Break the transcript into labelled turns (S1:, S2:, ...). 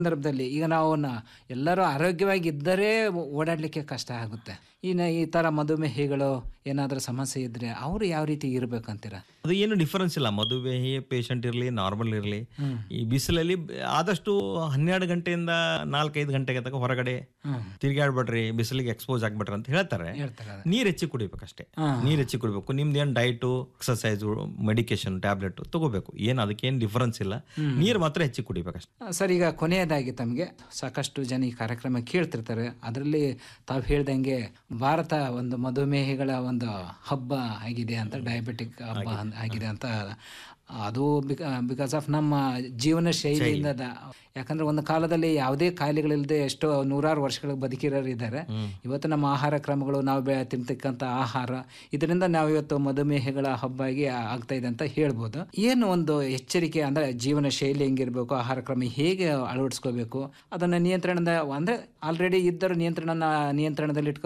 S1: ಸಂದರ್ಭದಲ್ಲಿ ಈಗ ನಾವು ನ- ಎಲ್ಲರೂ ಆರೋಗ್ಯವಾಗಿ ಇದ್ದರೆ ಓಡಾಡಲಿಕ್ಕೆ ಕಷ್ಟ ಆಗುತ್ತೆ ಇನ್ನು ಈ ಥರ ಮಧುಮೇಹಿಗಳು ಏನಾದರೂ ಸಮಸ್ಯೆ ಇದ್ದರೆ ಅವರು ಯಾವ ರೀತಿ ಇರಬೇಕಂತೀರ
S2: ಅದು ಏನು ಡಿಫರೆನ್ಸ್ ಇಲ್ಲ ಮಧುಮೇಹಿ ಪೇಷಂಟ್ ಇರಲಿ ನಾರ್ಮಲ್ ಇರಲಿ ಈ ಬಿಸಿಲಲ್ಲಿ ಬ- ಆದಷ್ಟು ಹನ್ನೆರಡು ಗಂಟೆಯಿಂದ ನಾಲ್ಕೈದು ಗಂಟೆಗೆ ತನಕ ಹೊರಗಡೆ ತಿರುಗಾಡ್ಬೇಡ್ರಿ ಬಿಸಿಲಿಗೆ ಎಕ್ಸ್ಪೋಸ್ ಆಗ್ಬೇಡ್ರಿ ಅಂತ ಹೇಳ್ತಾರೆ
S1: ಹೇಳ್ತಾರೆ
S2: ನೀರ್ ಹೆಚ್ಚಿಗೆ ಕುಡಿಬೇಕಷ್ಟೇ ನೀರ್ ಹೆಚ್ಚಿಗೆ ಕುಡಿಬೇಕು ನಿಮ್ದು ಏನು ಡೈಟು ಎಕ್ಸಸೈಸು ಮೆಡಿಕೇಶನ್ ಟ್ಯಾಬ್ಲೆಟ್ ತಗೋಬೇಕು ಏನು ಅದಕ್ಕೇನು ಡಿಫರೆನ್ಸ್ ಇಲ್ಲ ನೀರು ಮಾತ್ರ ಹೆಚ್ಚಿಗೆ ಕುಡಿಬೇಕಷ್ಟೇ
S1: ಸರ್ ಈಗ ಕೊನೆಯದಾಗಿ ತಮಗೆ ಸಾಕಷ್ಟು ಜನ ಈ ಕಾರ್ಯಕ್ರಮ ಕೇಳ್ತಿರ್ತಾರೆ ಅದರಲ್ಲಿ ತಾವು ಹೇಳ್ದಂಗೆ ಭಾರತ ಒಂದು ಮಧುಮೇಹಿಗಳ ಒಂದು ಹಬ್ಬ ಆಗಿದೆ ಅಂತ ಡಯಾಬಿಟಿಕ್ ಹಬ್ಬ ಅನ್- ಆಗಿದೆ ಅಂತ ಅದು ಬಿಕಾಸ್ ಆಫ್ ನಮ್ಮ ಜೀವನ ಶೈಲಿಯಿಂದ ದ- ಯಾಕಂದ್ರೆ ಒಂದು ಕಾಲದಲ್ಲಿ ಯಾವುದೇ ಕಾಯಿಲೆಗಳಿಲ್ಲದೆ ಎಷ್ಟೋ ನೂರಾರು ವರ್ಷಗಳ ಬದುಕಿರೋರು ಇದ್ದಾರೆ ಇವತ್ತು ನಮ್ಮ ಆಹಾರ ಕ್ರಮಗಳು ನಾವು ಬೆ ತಿಂತಕ್ಕಂಥ ಆಹಾರ ಇದರಿಂದ ನಾವು ಇವತ್ತು ಮಧುಮೇಹಗಳ ಹಬ್ಬ ಆಗಿ ಆಗ್ತಾ ಇದೆ ಅಂತ ಹೇಳ್ಬೋದು ಏನು ಒಂದು ಎಚ್ಚರಿಕೆ ಅಂದ್ರೆ ಜೀವನ ಶೈಲಿ ಹೆಂಗಿರ್ಬೇಕು ಆಹಾರ ಕ್ರಮ ಹೇಗೆ ಅಳವಡಿಸ್ಕೋಬೇಕು ಅದನ್ನ ನಿಯಂತ್ರಣದ ಅಂದ್ರೆ ಆಲ್ರೆಡಿ ಇದ್ದರೂ ನಿಯಂತ್ರಣ ನಿಯಂತ್ರಣದಲ್ಲಿ ಇಟ್ಕೊ